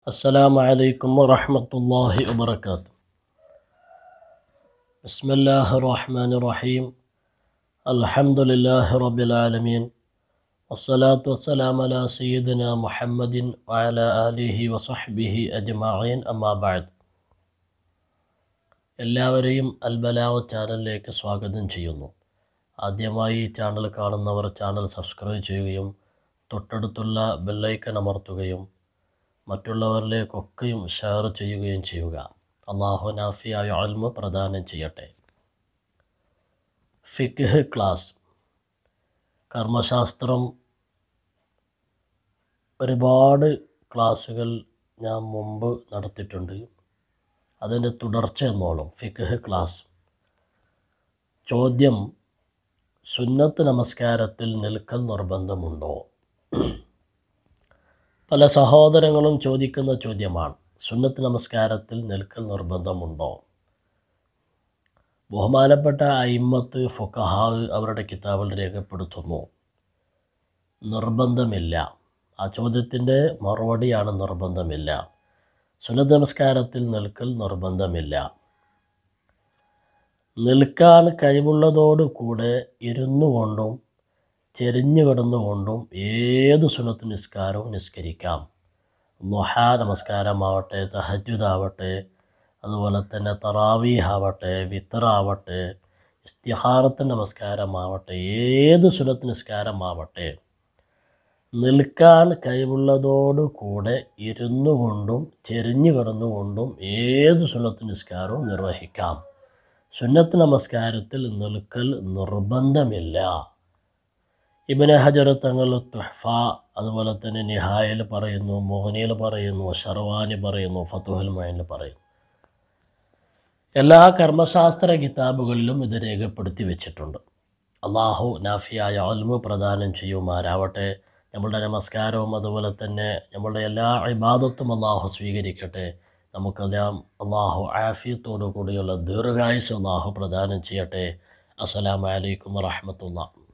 السلام عليكم ورحمة الله وبركاته بسم الله الرحمن الرحيم الحمد لله رب العالمين والصلاة والسلام على سيدنا محمد وعلى آله وصحبه أجمعين أما بعد എല്ലാവരെയും അൽബലാവ് ചാനലിലേക്ക് സ്വാഗതം ചെയ്യുന്നു ആദ്യമായി ഈ ചാനൽ കാണുന്നവർ ചാനൽ സബ്സ്ക്രൈബ് ചെയ്യുകയും തൊട്ടടുത്തുള്ള ബെല്ലൈക്കൺ അമർത്തുകയും മറ്റുള്ളവരിലേക്കൊക്കെയും ഷെയർ ചെയ്യുകയും ചെയ്യുക അള്ളാഹു നാഫിയായ അൽമ പ്രദാനം ചെയ്യട്ടെ ഫിഖ് ക്ലാസ് കർമ്മശാസ്ത്രം ഒരുപാട് ക്ലാസ്സുകൾ ഞാൻ മുമ്പ് നടത്തിയിട്ടുണ്ട് അതിൻ്റെ തുടർച്ച എന്നോളം ഫിഖ് ക്ലാസ് ചോദ്യം സുന്നത്ത് നമസ്കാരത്തിൽ നിൽക്കൽ നിർബന്ധമുണ്ടോ പല സഹോദരങ്ങളും ചോദിക്കുന്ന ചോദ്യമാണ് സുന്നത്ത് നമസ്കാരത്തിൽ നിൽക്കൽ നിർബന്ധമുണ്ടോ ബഹുമാനപ്പെട്ട അയിമത്ത് ഫുക്കഹാവ് അവരുടെ കിതാബിൽ രേഖപ്പെടുത്തുന്നു നിർബന്ധമില്ല ആ ചോദ്യത്തിൻ്റെ മറുപടിയാണ് നിർബന്ധമില്ല സുന്നത്ത് നമസ്കാരത്തിൽ നിൽക്കൽ നിർബന്ധമില്ല നിൽക്കാൻ കഴിവുള്ളതോടുകൂടെ ഇരുന്നു കൊണ്ടും ചെരിഞ്ഞു കിടന്നുകൊണ്ടും ഏത് സുന്നത്ത് നിസ്കാരവും നിസ്കരിക്കാം ലുഹ നമസ്കാരമാവട്ടെ തഹജുദാവട്ടെ അതുപോലെ തന്നെ തറാവീഹ് ആവട്ടെ വിത്തറാവട്ടെ ഇസ്തിഹാറത്ത് നമസ്കാരമാവട്ടെ ഏത് സുന്നത്ത് നിസ്കാരമാവട്ടെ നിൽക്കാൻ കഴിവുള്ളതോടുകൂടെ ഇരുന്നു കൊണ്ടും ചെരിഞ്ഞു കിടന്നുകൊണ്ടും ഏത് സുന്നത്ത് നിസ്കാരവും നിർവഹിക്കാം സുന്നത്ത് നമസ്കാരത്തിൽ നിൽക്കൽ നിർബന്ധമില്ല ഇബിന് ഹജർ തങ്ങൾ തുഹ്ഫ അതുപോലെ തന്നെ നിഹായിൽ പറയുന്നു മോഹനിയിൽ പറയുന്നു ഷർവാനി പറയുന്നു ഫത്തുഹൽ മൈനിൽ പറയുന്നു എല്ലാ കർമ്മശാസ്ത്ര കിതാബുകളിലും ഇത് രേഖപ്പെടുത്തി വെച്ചിട്ടുണ്ട് അള്ളാഹു നാഫിയായ അൽമു പ്രദാനം ചെയ്യുമാരാവട്ടെ നമ്മളുടെ നമസ്കാരവും അതുപോലെ തന്നെ നമ്മളുടെ എല്ലാ ഇബാദത്തും അള്ളാഹു സ്വീകരിക്കട്ടെ നമുക്കെല്ലാം അള്ളാഹു ആഫിയത്തോടു കൂടിയുള്ള ദീർഘായുസ് അള്ളാഹു പ്രദാനം ചെയ്യട്ടെ അസ്സലാമലൈക്കും വറഹമത്തുള്ള